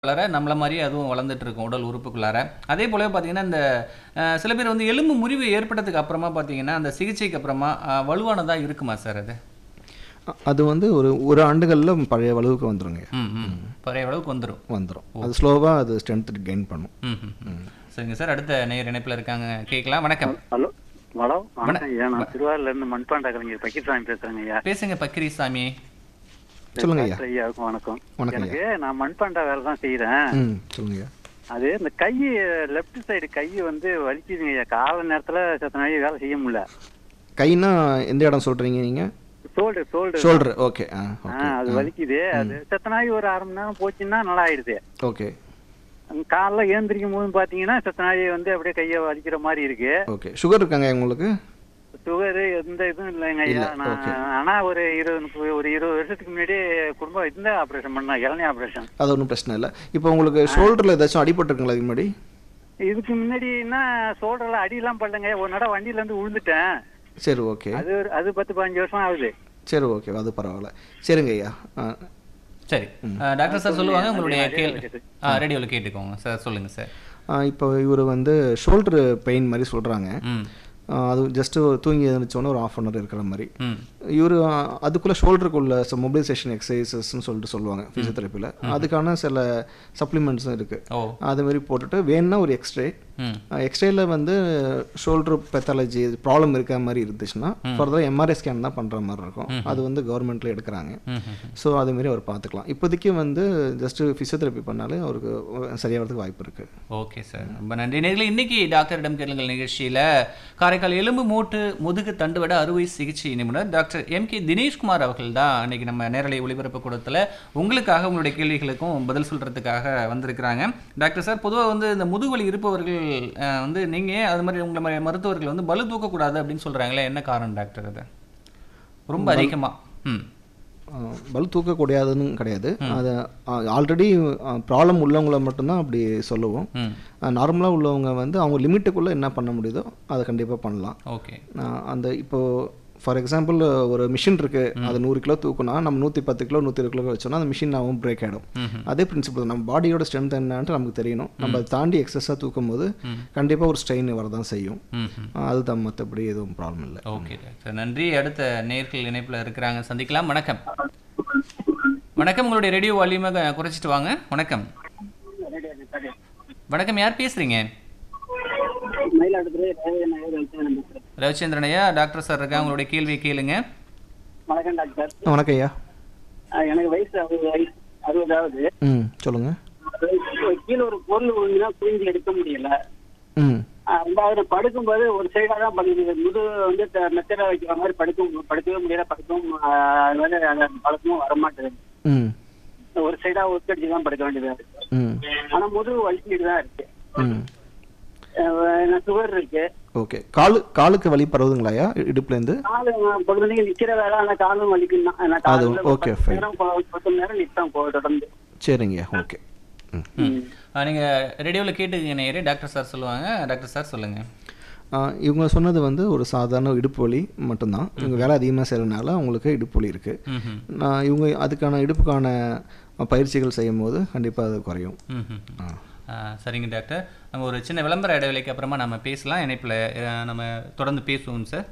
வளர நம்மள மாதிரியே அதுவும் வளர்ந்துட்டு இருக்கும் உடல் உறுப்புக்குள்ளார அதே போல பார்த்தீங்கன்னா இந்த அஹ், சில பேர் வந்து எலும்பு முறிவு ஏற்பட்டதுக்கு அப்புறமா பார்த்தீங்கன்னா அந்த சிகிச்சைக்கு அப்புறமா அஹ், வலுவானதா இருக்குமா சார் அது அ- அது வந்து ஒரு ஒரு ஆண்டுகளில் பழைய அளவுக்கு வந்துருங்க ம் ம் பழைய அளவுக்கு வந்துடும் வந்துடும் அது ஸ்லோவாக அது ஸ்ட்ரென்த் கெயின் பண்ணும் ம் ம் சரிங்க சார் அடுத்த நேயர் இணைப்பில் இருக்காங்க கேட்கலாம் வணக்கம் ஹலோ ஹலோ வணக்கம் ஐயா நான் திருவாரூர்ல இருந்து மண்பாண்டா கலைஞர் பக்கீர்சாமி பேசுறேங்க ஐயா பேசுங்க பக்கிரி சாமி சொல்லுங்க ஐயா டாக்டர் ஐயாவுக்கும் வணக்கம் வணக்கம் எனக்கு நான் மண்பாண்டா வேலை தான் செய்யறேன் ம் சொல்லுங்க அது இந்த கை லெஃப்ட் சைடு கை வந்து வலிக்குதுங்க ஐயா கால நேரத்துல சத்த நாளைக்கு வேலை செய்ய முடியல கைனா எந்த இடம் சொல்கிறீங்க நீங்கள் ஷோல்டர் ஷோல்டர் ஷோல்டர் ஓகே ஆ ஆ ஓகே அது வலிக்குது அது செத்த நாய் ஒரு அரை மணி நேரம் போச்சுன்னா நல்லா ஆயிடுது ஓகே காலைல ஏந்திரிக்கும் போது பாத்தீங்கன்னா செத்த நாய் வந்து அப்படியே கையை வலிக்கிற மாதிரி இருக்கு ஓகே சுகர் இருக்காங்க உங்களுக்கு சுகர் எந்த இதுவும் இல்லைங்க இல்ல, ஐயா நான் okay. ஆனா ஒரு இருபது முப்பது ஒரு இருபது வருஷத்துக்கு முன்னாடி குடும்பம் இந்த ஆபரேஷன் பண்ணா இளநீ ஆபரேஷன் அது ஒன்றும் பிரச்சனை இல்லை இப்போ உங்களுக்கு ஷோல்டரில் ஏதாச்சும் அடிபட்டிருக்குங்களா இதுக்கு முன்னாடி இதுக்கு முன்னாடின்னா சோல்டர்ல அடியெல்லாம் படலங்க ஒரு நட வண்டியில இருந்து விழுந்துட்டேன் சரி ஓகே அது ஒரு- அது பத்து பதினஞ்சு வருஷம் ஆகுது சரி ஓகே அது பரவாயில்ல சரிங்க ஐயா ஆ, சரி அஹ், டாக்டர் சார் சொல்லுவாங்க உங்களுடைய அதே கேள் கேட்டு. ரேடியோவில் கேட்டுக்கோங்க சார் சொல்லுங்க சார் ஆ, இப்போ இவர் வந்து ஷோல்டர் பெயின் மாதிரி சொல்கிறாங்க ம் அது ஜஸ்ட்டு தூங்கி எழுந்திரிச்சோன்னே ஒரு ஆஃப் அன் ஹவர் இருக்கிற மாதிரி ம் இவர் அதுக்குள்ளே ஷோல்டருக்குள்ள மொபிலைசேஷன் எக்ஸசைசஸ்ன்னு சொல்லிட்டு சொல்லுவாங்க ஃபிசியோதெரப்பியில் அதுக்கான சில சப்ளிமெண்ட்ஸும் இருக்குது ஓ அது மாதிரி போட்டுட்டு வேணும்னா ஒரு எக்ஸ்ரே ம் எக்ஸ்ரேல வந்து ஷோல்டர் பெத்தாலஜி ப்ராப்ளம் இருக்க மாதிரி இருந்துச்சுன்னா ஃபர்தராக எம்ஆர்ஐ ஸ்கேன் தான் பண்ணுற மாதிரி இருக்கும் அது வந்து கவர்மெண்ட்டில் எடுக்கிறாங்க ம் ம் ஸோ அதுமாரி அவர் பார்த்துக்கலாம் இப்போதைக்கு வந்து ஜஸ்ட் ஃபிசியோதெரப்பி பண்ணாலே அவருக்கு சரியாகிறதுக்கு வாய்ப்பு இருக்குது ஓகே சார் ரொம்ப நன்றி நேர்களே இன்னைக்கு டாக்டரிடம் கேளுங்கள் நிகழ்ச்சியில் காரைக்கால் எலும்பு மூட்டு முதுகு தண்டுவட அறுவை சிகிச்சை நிபுணர் டாக்டர் எம் கே தினேஷ்குமார் அவர்கள் தான் இன்னைக்கு நம்ம நேரலை ஒளிபரப்பு கூடத்தில் உங்களுக்காக உங்களுடைய கேள்விகளுக்கும் பதில் சொல்றதுக்காக வந்திருக்கிறாங்க டாக்டர் சார் பொதுவாக வந்து இந்த முதுகுவலி இருப்பவர்கள் அஹ், வந்து நீங்க ஏன் அது மாதிரி உங்களை மாதிரி மருத்துவர்கள் வந்து பலு தூக்கக்கூடாது அப்படின்னு சொல்றாங்களே என்ன காரணம் டாக்டர் அது ரொம்ப அதிகமா ம் ஆஹ் பலு தூக்கக்கூடியதுன்னு கிடையாது அது ஆல்ரெடி ப்ராப்ளம் உள்ளவங்கள மட்டும்தான் அப்படி சொல்லுவோம் ம் நார்மலாக உள்ளவங்க வந்து அவங்க லிமிட்டுக்குள்ளே என்ன பண்ண முடியுதோ அதை கண்டிப்பாக பண்ணலாம் ஓகே ஆஹ் அந்த இப்போ ஃபார் எக்ஸாம்பிள் ஒரு மிஷின் இருக்கு அது நூறு கிலோ தூக்குனா நம்ம நூற்றி பத்து கிலோ நூற்றி இருபது கிலோ வச்சோம்னா அந்த மிஷின் ஆகும் பிரேக் ஆகிடும் அதே பிரின்சிபல் நம்ம பாடியோட ஸ்ட்ரென்த் என்னன்ட்டு நமக்கு தெரியணும் நம்ம அதை தாண்டி எக்ஸஸாக தூக்கும் போது கண்டிப்பாக ஒரு ஸ்ட்ரெயின் வரதான் செய்யும் ம் ம் ஆஹ் அதுதான் மற்றபடி எதுவும் ப்ராப்ளம் இல்லை ஓகே டாக்டர் நன்றி அடுத்த நேர்கள் இணைப்பில் இருக்கிறாங்க சந்திக்கலாம் வணக்கம் வணக்கம் உங்களுடைய ரேடியோ வால்யூமை குறைச்சிட்டு வாங்க வணக்கம் வணக்கம் யார் பேசுறீங்க மயிலாடுதுறை ரேவதி நகர் வைத்தியநாதன் பேசுறேன். ரவிச்சந்திரன் ஐயா டாக்டர் சார் இருக்கா உங்களுடைய கேள்வியை கேளுங்க வணக்கம் டாக்டர் வணக்கம் ஐயா ஆஹ் எனக்கு வயசு அறுபது வயசு அறுபதாவது ம் சொல்லுங்கள் கீழே ஒரு பொருள் விழுந்துனா புரிஞ்சு எடுக்க முடியல ம் ஆஹ் ரெண்டாவது படுக்கும்போது ஒரு சைடா தான் படுக்குது முது வந்து த- மெத்தட வைக்கிற மாதிரி படுக்க படுக்கவே முடியல படுக்கவும் ஆஹ் அது மாதிரி அந்த பழக்கமும் வரமாட்டேது ம் ஒரு சைடா ஒத்தடிச்சு தான் படுக்க வேண்டியதா இருக்கு ம் ஆனா முதுகு வலிச்சுட்டு தான் இருக்கு ம் ஆஹ் சுகர் இருக்கு ஓகே காலு காலுக்கு வலி பரவுதுங்களாயா இடுப்புலேருந்து காலு பொழுதுனைக்கு நிக்கிற வேலை ஆனா காலும் வலிக்கும் தான் நான் அது காலையில okay, பத்து fine. நேரம் ப- பத்து மணி நேரம் நிற்பேன் போ தொடர்ந்து சரிங்கய்யா ஓகே ம் ம். ஆ, நீங்க ரேடியோவில் கேட்டுக்கங்க நேரே டாக்டர் சார் சொல்லுவாங்க டாக்டர் சார் சொல்லுங்க ஆ, இவங்க சொன்னது வந்து ஒரு சாதாரண இடுப்பு வலி மட்டும்தான் இவங்க வேலை அதிகமாக செய்கிறதுனால அவங்களுக்கு இடுப்பு வலி இருக்குது ம் ம் நான் இவங்க அதுக்கான இடுப்புக்கான பயிற்சிகள் செய்யும் போது கண்டிப்பாக அது குறையும் ம் ம் ஆ ஆ, சரிங்க டாக்டர் நம்ம ஒரு சின்ன விளம்பர இடைவெளிக்கு அப்புறமா நம்ம பேசலாம் இணைப்பில் நம்ம தொடர்ந்து பேசுவோம் சார்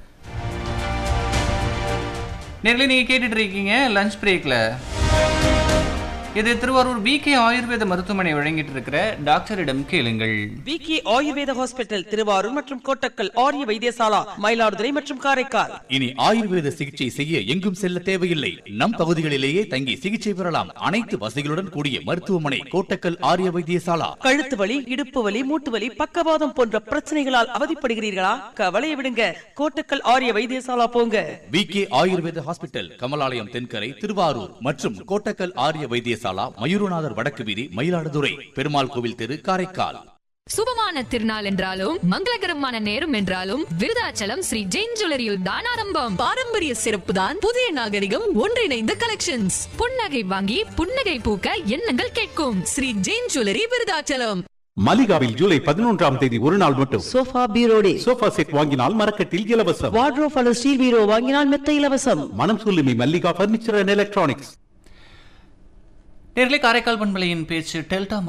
நேரில் நீங்கள் கேட்டுட்டு இருக்கீங்க லஞ்ச் பிரேக்கில் இது திருவாரூர் பிகே ஆயுர்வேத மருத்துவமனை வழங்கிட்டு இருக்கிற டாக்டரிடம் கேளுங்கள் விக்கி ஆயுர்வேத ஹாஸ்பிட்டல் திருவாரூர் மற்றும் கோட்டக்கல் ஆரிய வைத்தியசாலா மயிலாடுதுறை மற்றும் காரைக்கால் இனி ஆயுர்வேத சிகிச்சை செய்ய எங்கும் செல்ல தேவையில்லை நம் பகுதிகளிலேயே தங்கி சிகிச்சை பெறலாம் அனைத்து வசதிகளுடன் கூடிய மருத்துவமனை கோட்டக்கல் ஆரிய வைத்தியசாலா கழுத்து வலி இடுப்பு வலி மூட்டு வலி பக்கவாதம் போன்ற பிரச்சனைகளால் அவதிப்படுகிறீர்களா கவலையை விடுங்க கோட்டக்கல் ஆரிய வைத்தியசாலா போங்க V K Ayurveda hospital Kamalalayam Thenkarai Thiruvarur மற்றும் கோட்டக்கல் ஆரிய வைத்தியசாலா மயூரநாதர் வடக்கு வீதி மயிலாடுதுறை பெருமாள் கோவில் தெரு காரைக்கால் சுபமான திருநாள் என்றாலும் மங்களகரமான நேரம் என்றாலும் விருதாச்சலம் ஸ்ரீ ஜெயின் ஜுவல்லரியில் தான் ஆரம்பம் பாரம்பரிய சிறப்பு தான் புதிய நாகரிகம் ஒன்றிணைந்த கலெக்ஷன்ஸ் புன்னகை வாங்கி புன்னகை பூக்க எண்ணங்கள் கேட்கும் ஸ்ரீ ஜெயின் ஜுவல்லரி விருதாச்சலம் மலிகாவில் ஜூலை பதினொன்றாம் தேதி ஒரு நாள் மட்டும் சோஃபா பீரோடே சோஃபா செட் வாங்கினால் மரக்கட்டில் இலவசம் வார்ட்ரோப் அல்லது ஸ்டீல் பீரோ வாங்கினால் மெத்த இலவசம் மனம் சொல்லுமி மல்லிகா பர்னிச்சர் அண்ட் எலக்ட்ரானிக்ஸ் நேர்களே காரைக்கால் பண்பலையின் பேச்சு டெல்டா